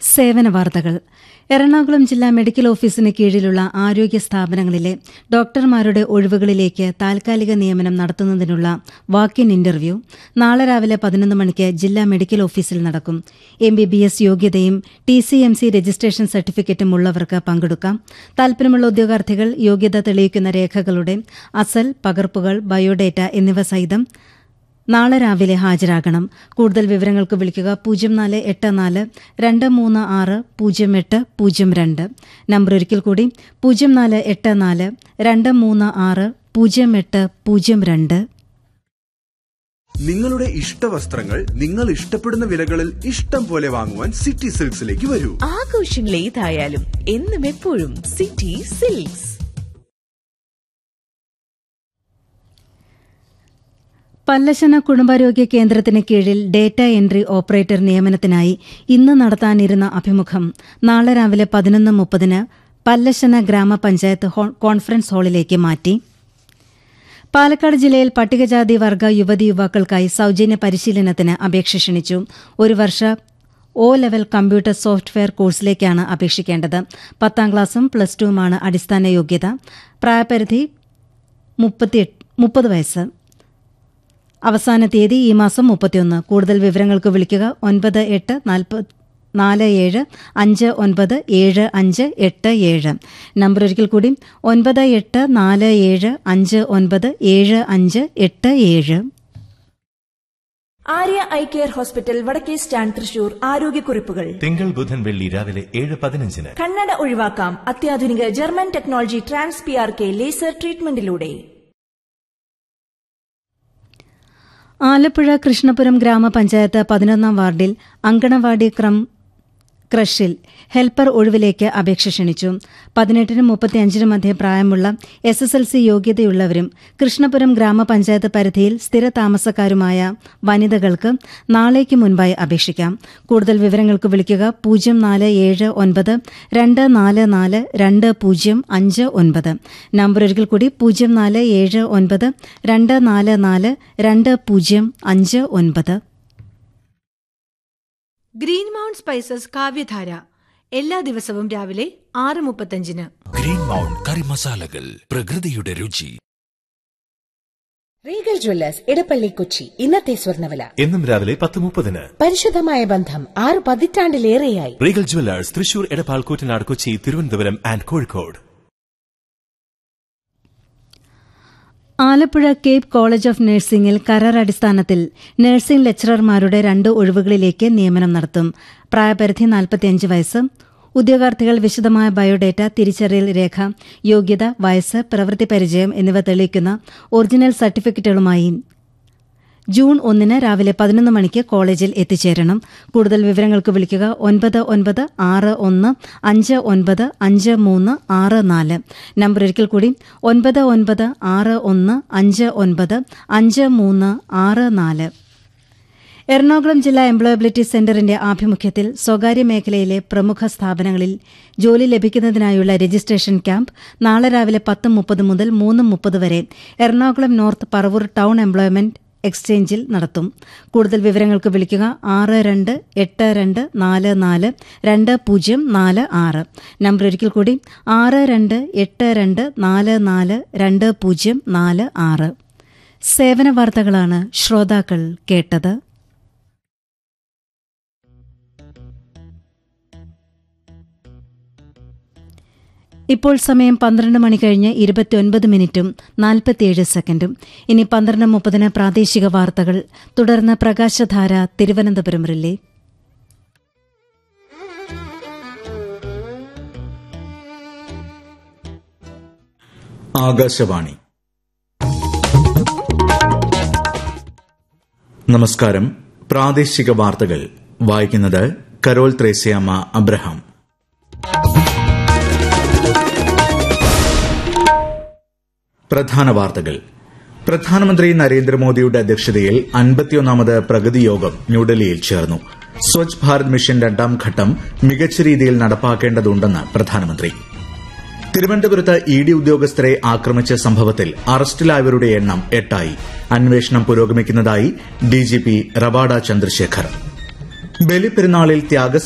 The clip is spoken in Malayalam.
സേവന വാർത്തകൾ എറണാകുളം ജില്ലാ മെഡിക്കൽ ഓഫീസിന് കീഴിലുള്ള ആരോഗ്യ സ്ഥാപനങ്ങളിലെ ഡോക്ടർമാരുടെ ഒഴിവുകളിലേക്ക് താൽക്കാലിക നിയമനം നടത്തുന്നതിനുള്ള വാക്കിൻ ഇന്റർവ്യൂ നാളെ രാവിലെ പതിനൊന്ന് മണിക്ക് ജില്ലാ മെഡിക്കൽ ഓഫീസിൽ നടക്കും എം ബി ബി എസ് യോഗ്യതയും ടി സി എം സി രജിസ്ട്രേഷൻ സർട്ടിഫിക്കറ്റും ഉള്ളവർക്ക് പങ്കെടുക്കാം താൽപര്യമുള്ള ഉദ്യോഗാർത്ഥികൾ യോഗ്യത തെളിയിക്കുന്ന രേഖകളുടെ അസൽ പകർപ്പുകൾ ബയോഡേറ്റ എന്നിവ സഹിതം നാളെ രാവിലെ ഹാജരാകണം കൂടുതൽ വിവരങ്ങൾക്ക് വിളിക്കുക പൂജ്യം നാല് എട്ട് നാല് രണ്ട് മൂന്ന് ആറ് പൂജ്യം എട്ട് പൂജ്യം രണ്ട് നമ്പർ ഒരിക്കൽ കൂടി പൂജ്യം നാല് എട്ട് നാല് രണ്ട് മൂന്ന് ആറ് പൂജ്യം എട്ട് പൂജ്യം രണ്ട് നിങ്ങളുടെ ഇഷ്ട വസ്ത്രങ്ങൾ നിങ്ങൾ ഇഷ്ടപ്പെടുന്ന വിലകളിൽ ഇഷ്ടം പോലെ വാങ്ങുവാൻ സിറ്റി സിൽക്സിലേക്ക് വരൂ ആഘോഷങ്ങൾ ഏതായാലും എന്നും എപ്പോഴും സിറ്റി സിൽക്സ് പല്ലശന കുടുംബാരോഗ്യ കേന്ദ്രത്തിന് കീഴിൽ ഡേറ്റ എൻട്രി ഓപ്പറേറ്റർ നിയമനത്തിനായി ഇന്ന് നടത്താനിരുന്ന അഭിമുഖം നാളെ രാവിലെ പതിനൊന്ന് മുപ്പതിന് പല്ലശന ഗ്രാമപഞ്ചായത്ത് ഹോ- കോൺഫറൻസ് ഹാളിലേക്ക് മാറ്റി പാലക്കാട് ജില്ലയിൽ പട്ടികജാതി വർഗ യുവതി യുവാക്കൾക്കായി സൌജന്യ പരിശീലനത്തിന് അപേക്ഷ ക്ഷണിച്ചു ഒരു വർഷ ഒ ലെവൽ കമ്പ്യൂട്ടർ സോഫ്റ്റ്വെയർ കോഴ്സിലേക്കാണ് അപേക്ഷിക്കേണ്ടത് പത്താം ക്ലാസും പ്ലസ് ടുവുമാണ് അടിസ്ഥാന യോഗ്യത പ്രായപരിധി മുപ്പത് വയസ്സ് അവസാന തീയതി ഈ മാസം മുപ്പത്തിയൊന്ന് കൂടുതൽ വിവരങ്ങൾക്ക് വിളിക്കുക ഒൻപത് എട്ട് നാൽപ്പത് നാല് ഏഴ് അഞ്ച് ഒൻപത് ഏഴ് അഞ്ച് എട്ട് ഏഴ് നമ്പർ ഒരിക്കൽ കൂടി ഒൻപത് എട്ട് നാല് ഏഴ് അഞ്ച് ഒൻപത് ഏഴ് അഞ്ച് എട്ട് ഏഴ് ആര്യ ഐ കെയർ ഹോസ്പിറ്റൽ വടക്കേ സ്റ്റാൻഡ് തൃശൂർ ആരോഗ്യക്കുറിപ്പുകൾ തിങ്കൾ ബുധൻ വെള്ളി രാവിലെ ഏഴ് പതിനഞ്ചിന് കണ്ണട ഒഴിവാക്കാം അത്യാധുനിക German technology trans P R K laser ട്രീറ്റ്മെന്റിലൂടെ ആലപ്പുഴ കൃഷ്ണപുരം ഗ്രാമപഞ്ചായത്ത് പതിനൊന്നാം വാർഡിൽ അങ്കണവാടി ക്രം ക്രഷിൽ ഹെൽപ്പർ ഒഴിവിലേക്ക് അപേക്ഷ ക്ഷണിച്ചു പതിനെട്ടിനും മുപ്പത്തിയഞ്ചിനും മധ്യേ പ്രായമുള്ള എസ് എസ് എൽ സി യോഗ്യതയുള്ളവരും കൃഷ്ണപുരം ഗ്രാമപഞ്ചായത്ത് പരിധിയിൽ സ്ഥിര താമസക്കാരുമായ വനിതകൾക്ക് നാളേക്ക് മുൻപായി അപേക്ഷിക്കാം കൂടുതൽ വിവരങ്ങൾക്ക് വിളിക്കുക പൂജ്യം നാല് ഏഴ് ഒൻപത് രണ്ട് നാല് നാല് രണ്ട് പൂജ്യം അഞ്ച് ഒൻപത് നമ്പർ ഒരിക്കൽ കൂടി പൂജ്യം നാല് ഏഴ് ഒൻപത് രണ്ട് നാല് നാല് രണ്ട് പൂജ്യം അഞ്ച് ഒൻപത് ഗ്രീൻ മൗണ്ട് സ്പൈസസ് കാവ്യധാര എല്ലാ ദിവസവും രാവിലെ ആറ് മുപ്പത്തഞ്ചിന് ഗ്രീൻ മൗണ്ട് കറി മസാലകൾ പ്രകൃതിയുടെ രുചി റീഗൽ ജ്വല്ലേഴ്സ് ഇടപ്പള്ളി കൊച്ചി ഇന്നത്തെ സ്വർണ്ണവില എന്നും രാവിലെ പത്ത് മുപ്പതിന് പരിശുദ്ധമായ ബന്ധം ആറ് പതിറ്റാണ്ടിലേറെയായി Regal jewellers Thrissur Edappal Koottanad Kochi Thiruvananthapuram and Kozhikode Alappuzha Cape College of നഴ്സിംഗിൽ കരാർ അടിസ്ഥാനത്തിൽ നഴ്സിംഗ് ലെക്ചറർമാരുടെ രണ്ട് ഒഴിവുകളിലേക്ക് നിയമനം നടത്തും പ്രായപരിധി നാൽപ്പത്തിയഞ്ച് വയസ്സ് ഉദ്യോഗാർത്ഥികൾ വിശദമായ ബയോഡേറ്റ തിരിച്ചറിയൽ രേഖ യോഗ്യത വയസ്സ് പ്രവൃത്തി പരിചയം എന്നിവ തെളിയിക്കുന്ന ഒറിജിനൽ സർട്ടിഫിക്കറ്റുകളുമായി ജൂൺ ഒന്നിന് രാവിലെ പതിനൊന്ന് മണിക്ക് കോളേജിൽ എത്തിച്ചേരണം കൂടുതൽ വിവരങ്ങൾക്ക് വിളിക്കുക ഒൻപത് ഒൻപത് ആറ് ഒന്ന് അഞ്ച് ഒൻപത് അഞ്ച് മൂന്ന് ആറ് നാല് നമ്പർ ഒരിക്കൽ കൂടി ഒൻപത് ഒൻപത് ആറ് ഒന്ന് അഞ്ച് ഒൻപത് അഞ്ച് മൂന്ന് ആറ് നാല് എറണാകുളം ജില്ലാ എംപ്ലോയബിലിറ്റി സെന്ററിന്റെ ആഭിമുഖ്യത്തിൽ സ്വകാര്യ മേഖലയിലെ പ്രമുഖ സ്ഥാപനങ്ങളിൽ ജോലി ലഭിക്കുന്നതിനായുള്ള രജിസ്ട്രേഷൻ ക്യാമ്പ് നാളെ രാവിലെ പത്ത് മുപ്പത് മുതൽ മൂന്ന് മുപ്പത് വരെ Ernakulam north Paravur town employment എക്സ്ചേഞ്ചിൽ നടത്തും കൂടുതൽ വിവരങ്ങൾക്ക് വിളിക്കുക ആറ് രണ്ട് എട്ട് രണ്ട് നാല് നാല് രണ്ട് പൂജ്യം നാല് ആറ് നമ്പർ ഒരിക്കൽ കൂടി ആറ് രണ്ട് എട്ട് രണ്ട് നാല് നാല് രണ്ട് പൂജ്യം നാല് ആറ് സേവന വാർത്തകളാണ് ശ്രോതാക്കൾ കേട്ടത് ഇപ്പോൾ സമയം പന്ത്രണ്ട് മണി കഴിഞ്ഞ് ഇരുപത്തിയൊൻപത് മിനിറ്റും നാൽപ്പത്തിയേഴ് സെക്കൻഡും ഇനി പന്ത്രണ്ട് മുപ്പതിന് പ്രാദേശിക വാർത്തകൾ തുടർന്ന് പ്രകാശധാര തിരുവനന്തപുരം റിലേ ആകാശവാണി നമസ്കാരം പ്രാദേശിക വാർത്തകൾ വായിക്കുന്നത് കരോൾ ത്രേസ്യാമ്മ അബ്രഹാം പ്രധാന വാർത്തകൾ പ്രധാനമന്ത്രി നരേന്ദ്രമോദിയുടെ അധ്യക്ഷതയിൽ അൻപത്തിയൊന്നാമത് പ്രഗതി യോഗം ന്യൂഡൽഹിയിൽ ചേർന്നു സ്വച്ഛ് ഭാരത് മിഷൻ രണ്ടാം ഘട്ടം മികച്ച രീതിയിൽ നടപ്പാക്കേണ്ടതുണ്ടെന്ന് പ്രധാനമന്ത്രി തിരുവനന്തപുരത്ത് ഇ ഡി ഉദ്യോഗസ്ഥരെ ആക്രമിച്ച സംഭവത്തിൽ അറസ്റ്റിലായവരുടെ എണ്ണം എട്ടായി അന്വേഷണം പുരോഗമിക്കുന്നതായി ഡിജിപി റവാഡ ചന്ദ്രശേഖർ ബലിപ്പെരുന്നാളിൽ ത്യാഗ